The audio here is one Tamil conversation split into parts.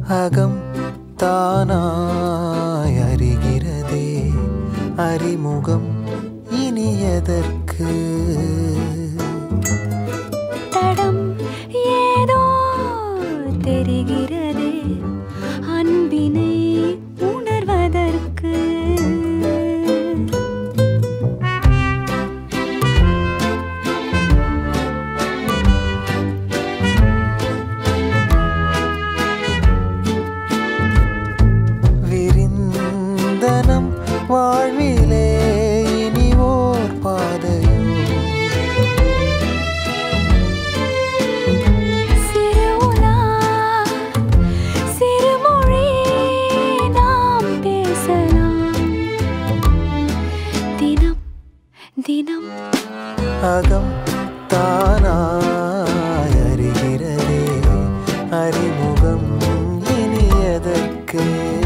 அகம் தானாய் அறிகிறதே அறிமுகம் இனி எதற்கு தடம் ஏதோ தெரிகிறதே அன்பினை உணர்வதற்கு விரிந்தனம் வாழ்விலே இனி ஓர் பாதையோ சிறு உலா சிறுமொழி நாம் பேசலாம் தினம் தினம் அகம் தானாய் அறிகிறதே அறிமுகம் இனி எதற்கு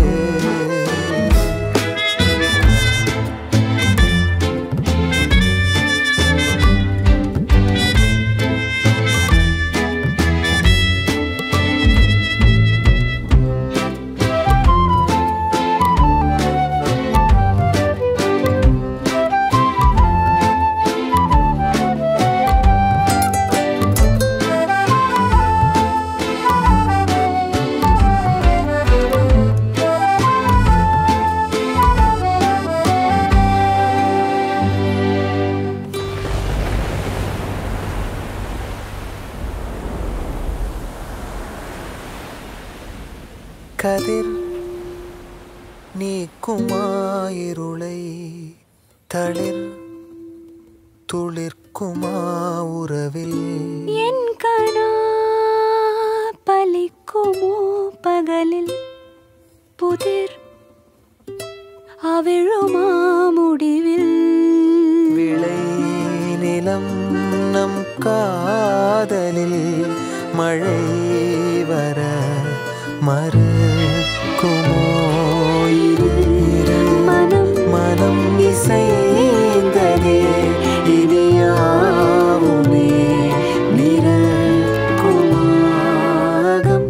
கதிர் நீக்குமாயிருளை தளிர் துளிர்க்குமா உறவில் என் கனா பலிக்குமோ பகலில் புதிர் அவிழுமா முடிவில் விளை நிலம் நம் காதலில் மழை வர மறுக்குமோ இரு இரு மனம் மனம் இசைந்ததே இனியாவுமே நிறக்குமாகம்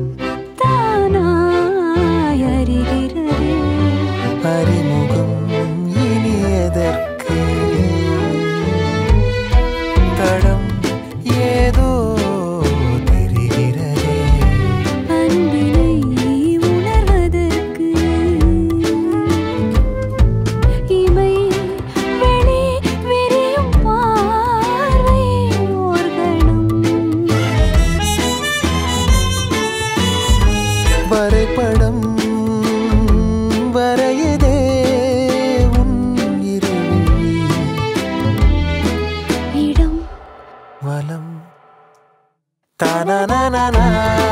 தானாய் அறிகிறதே அறிமுகம் இனி எதற்கு தடம் ஏதோ தெரிகிறதே அன்பினை உணர்வதற்கு இமை வெளி விரியும் பார்வை ஓர்கணம் வரைபடம் வரையதே உன் இருவிழி இடம் வலம் தனனனனா